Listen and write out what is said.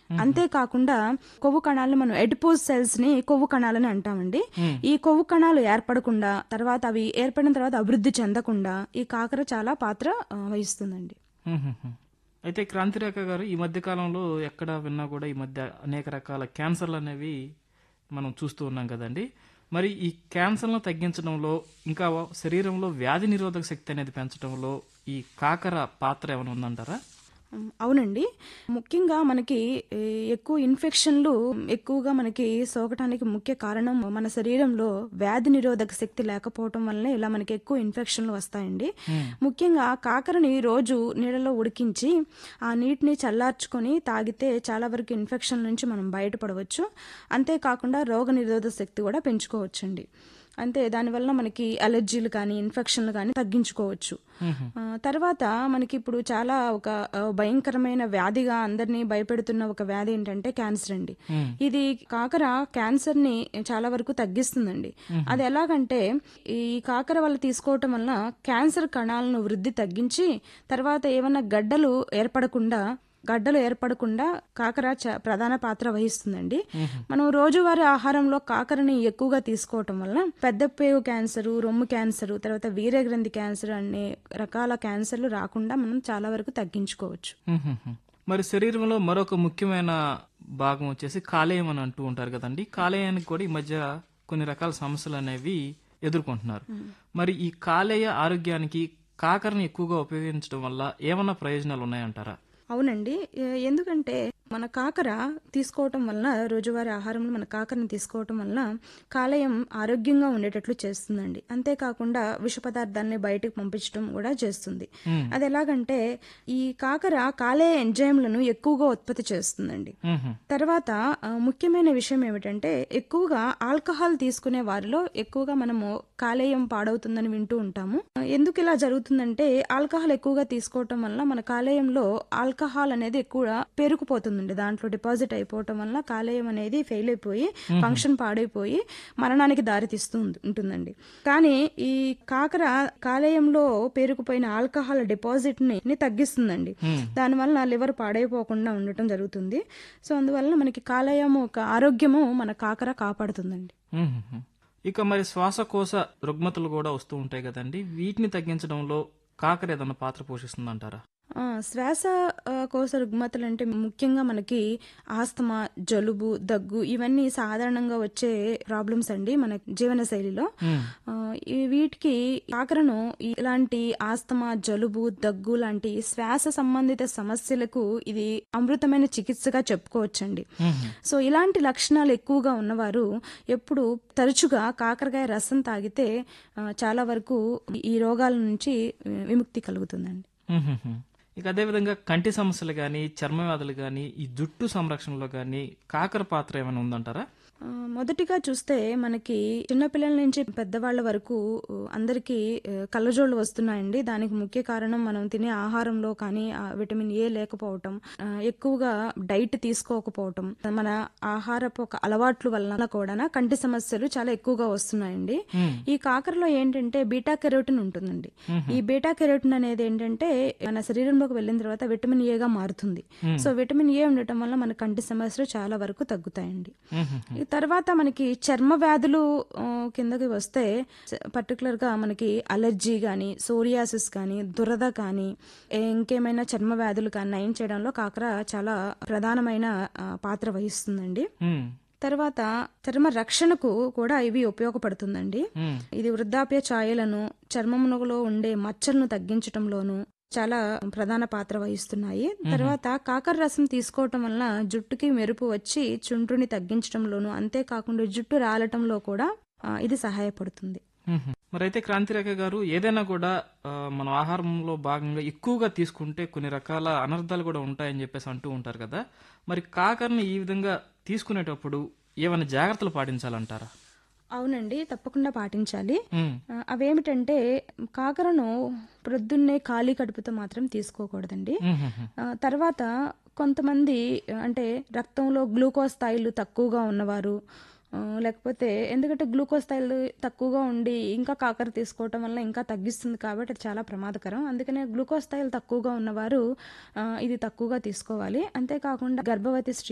అంతేకాకుండా కొవ్వు కణాలను మనం ఎడిపోజ్ సెల్స్ ని కొవ్వు కణాలని అంటామండి ఈ కొవ్వు కణాలు ఏర్పడకుండా తర్వాత అవి ఏర్పడిన తర్వాత అభివృద్ధి చెందకుండా ఈ కాకర చాలా పాత్ర ఆ, వహిస్తుందండి మ్మ్. అయితే క్రాంతిరేఖ గారు ఈ మధ్య కాలంలో ఎక్కడ విన్నా కూడా ఈ మధ్య అనేక రకాల క్యాన్సర్లు అనేవి మనం చూస్తూ ఉన్నాం కదండి మరి ఈ క్యాన్సర్లను తగ్గించడంలో ఇంకా శరీరంలో వ్యాధి నిరోధక శక్తి అనేది పెంచడంలో ఈ కాకర పాత్ర ఏమైనా ఉందంటారా ఉమ్, అవునండి ముఖ్యంగా మనకి ఏ, ఎక్కువ ఇన్ఫెక్షన్లు ఎక్కువగా మనకి సోకటానికి ముఖ్య కారణం మన శరీరంలో వ్యాధి నిరోధక శక్తి లేకపోవటం వల్లనే ఇలా మనకి ఎక్కువ ఇన్ఫెక్షన్లు వస్తాయండి ముఖ్యంగా కాకరని రోజు నీళ్ళలో ఉడికించి ఆ నీటిని చల్లార్చుకొని తాగితే చాలా వరకు ఇన్ఫెక్షన్ నుంచి మనం బయటపడవచ్చు అంతేకాకుండా రోగ నిరోధక శక్తి కూడా పెంచుకోవచ్చండి అంతే దానివల్ల మనకి అలర్జీలు కానీ ఇన్ఫెక్షన్లు కానీ తగ్గించుకోవచ్చు ఆ, తర్వాత మనకి ఇప్పుడు చాలా ఒక ఆ, భయంకరమైన వ్యాధిగా అందరినీ భయపెడుతున్న ఒక వ్యాధి ఏంటంటే క్యాన్సర్ అండి ఇది కాకర క్యాన్సర్ ని చాలా వరకు తగ్గిస్తుందండి అది ఎలాగంటే ఈ కాకర వల్ల తీసుకోవటం వల్ల క్యాన్సర్ కణాలను వృద్ధి తగ్గించి తర్వాత ఏమన్నా గడ్డలు ఏర్పడకుండా గడ్డలు ఏర్పడకుండా కాకర చ- ప్రధాన పాత్ర వహిస్తుందండి మనం రోజువారీ ఆహారంలో కాకరని ఎక్కువగా తీసుకోవటం వల్ల పెద్ద పేగు క్యాన్సర్ రొమ్ము క్యాన్సర్ తర్వాత వీర్యగ్రంథి క్యాన్సర్ అనే రకాల క్యాన్సర్లు రాకుండా మనం చాలా వరకు తగ్గించుకోవచ్చు మ్మ్. మరి శరీరంలో మరొక ముఖ్యమైన భాగం వచ్చేసి కాలేయం అని అంటూ ఉంటారు కదండి కాలేయానికి కూడా ఈ మధ్య కొన్ని రకాల సమస్యలు అనేవి ఎదుర్కొంటున్నారు మరి ఈ కాలేయ ఆరోగ్యానికి కాకరని ఎక్కువగా ఉపయోగించడం వల్ల ఏమన్నా ప్రయోజనాలు ఉన్నాయంటారా అవునండి ఏ- ఎందుకంటే మన కాకర తీసుకోవటం వలన రోజువారీ ఆహారంలో మన కాకరని తీసుకోవటం వలన కాలేయం ఆరోగ్యంగా ఉండేటట్లు చేస్తుందండి అంతేకాకుండా విష పదార్థాలని బయటకు పంపించడం కూడా చేస్తుంది అది ఎలాగంటే ఈ కాకర కాలేయ ఎంజైమ్లను ఎక్కువగా ఉత్పత్తి చేస్తుందండి మ్మ్. తర్వాత ఆ, ముఖ్యమైన విషయం ఏమిటంటే ఎక్కువగా ఆల్కహాల్ తీసుకునే వారిలో ఎక్కువగా మనము కాలేయం పాడవుతుందని వింటూ ఉంటాము ఆ, ఎందుకు ఇలా జరుగుతుందంటే ఆల్కహాల్ ఎక్కువగా తీసుకోవటం వల్ల మన కాలేయంలో ఆల్కహాల్ అనేది ఎక్కువ పేరుకుపోతుందండి దాంట్లో డిపాజిట్ అయిపోవటం వల్ల కాలేయం అనేది ఫెయిల్ అయిపోయి ఫంక్షన్ పాడైపోయి మరణానికి దారితీస్తూ ఉంది- ఉంటుందండి కానీ ఈ కాకర కాలేయంలో పేరుకుపోయిన ఆల్కహాల్ డిపాజిట్ ని ని తగ్గిస్తుందండి దానివల్ల లివర్ పాడైపోకుండా ఉండటం జరుగుతుంది సో అందువల్ల మనకి కాలేయము ఒక ఆరోగ్యము మన కాకర కాపాడుతుందండి మ్మ్. ఇక మరి శ్వాసకోశ రుగ్మతలు కూడా వస్తూ ఉంటాయి కదండి వీటిని తగ్గించడంలో కాకర ఏదన్నా పాత్ర పోషిస్తుందంటారా ఆ, శ్వాస ఆ, కోశ రుగ్మతలు అంటే ముఖ్యంగా మనకి ఆస్తమా జలుబు దగ్గు ఇవన్నీ సాధారణంగా వచ్చే ప్రాబ్లమ్స్ అండి మన జీవన శైలిలో ఆ, ఈ వీటికి కాకరను ఇలాంటి ఆస్తమా జలుబు దగ్గు లాంటి శ్వాస సంబంధిత సమస్యలకు ఇది అమృతమైన చికిత్సగా చెప్పుకోవచ్చండి సో ఇలాంటి లక్షణాలు ఎక్కువగా ఉన్నవారు ఎప్పుడు తరచుగా కాకరకాయ రసం తాగితే ఆ, చాలా వరకు ఈ రోగాల నుంచి ఆ, విముక్తి కలుగుతుందండి మ్మ్. ఇక అదేవిధంగా కంటి సమస్యలు కానీ చర్మ వ్యాధులు కానీ ఈ జుట్టు సంరక్షణలో కానీ కాకర పాత్ర ఏమైనా ఉందంటారా ఆ, మొదటిగా చూస్తే మనకి చిన్నపిల్లల నుంచి పెద్దవాళ్ళ వరకు ఆ, అందరికీ ఆ, కళ్ళజోళ్ళు వస్తున్నాయండి దానికి ముఖ్య కారణం మనం తినే ఆహారంలో కానీ ఆ విటమిన్ ఏ లేకపోవటం ఆ, ఎక్కువగా డైట్ తీసుకోకపోవటం మన ఆహారపు ఒక అలవాట్ల వలన కూడా కంటి సమస్యలు చాలా ఎక్కువగా వస్తున్నాయండి ఈ కాకరలో ఏంటంటే బీటా కెరోటిన్ ఉంటుందండి ఈ బీటా కెరోటిన్ అనేది ఏంటంటే మన శరీరంలోకి వెళ్ళిన తర్వాత విటమిన్ ఏగా మారుతుంది సో విటమిన్ ఏ ఉండటం వల్ల మన కంటి సమస్యలు చాలా వరకు తగ్గుతాయండి ఈ తర్వాత మనకి చర్మ వ్యాధులు ఆ, కిందకి వస్తే పర్టికులర్ గా మనకి అలర్జీ కానీ సోరియాసిస్ కానీ దురద కానీ ఏ- ఇంకేమైనా చర్మ వ్యాధులు కానీ నయం చేయడంలో కాకర చాలా ప్రధానమైన ఆ, పాత్ర వహిస్తుందండి మ్మ్. తర్వాత చర్మ రక్షణకు కూడా ఇవి ఉపయోగపడుతుందండి మ్మ్. ఇది వృద్ధాప్య ఛాయలను చర్మమునలో ఉండే మచ్చలను తగ్గించటంలోను చాలా ప్రధాన పాత్ర వహిస్తున్నాయి తర్వాత కాకర రసం తీసుకోవటం వలన జుట్టుకి మెరుపు వచ్చి చుండ్రుని తగ్గించడంలోను అంతేకాకుండా జుట్టు రాలటంలో కూడా ఆ, ఇది సహాయపడుతుంది మ్మ్. మరి అయితే క్రాంతిరేఖ గారు ఏదైనా కూడా ఆ, మన ఆహారంలో భాగంగా ఎక్కువగా తీసుకుంటే కొన్ని రకాల అనర్థాలు కూడా ఉంటాయని చెప్పేసి అంటూ ఉంటారు కదా మరి కాకరని ఈ విధంగా తీసుకునేటప్పుడు ఏమైనా జాగ్రత్తలు పాటించాలంటారా అవునండి తప్పకుండా పాటించాలి మ్మ్. ఆ, అవేమిటంటే కాకరను ప్రొద్దున్నే ఖాళీ కడుపుతో మాత్రం తీసుకోకూడదండి మ్మ్. ఆ, తర్వాత కొంతమంది అంటే రక్తంలో గ్లూకోజ్ స్థాయిలు తక్కువగా ఉన్నవారు ఆ, లేకపోతే ఎందుకంటే గ్లూకోజ్ స్థాయిలు తక్కువగా ఉండి ఇంకా కాకర తీసుకోవటం వల్ల ఇంకా తగ్గిస్తుంది కాబట్టి అది చాలా ప్రమాదకరం అందుకనే గ్లూకోజ్ స్థాయిలు తక్కువగా ఉన్నవారు ఆ, ఇది తక్కువగా తీసుకోవాలి అంతేకాకుండా గర్భవతి స్త్రీ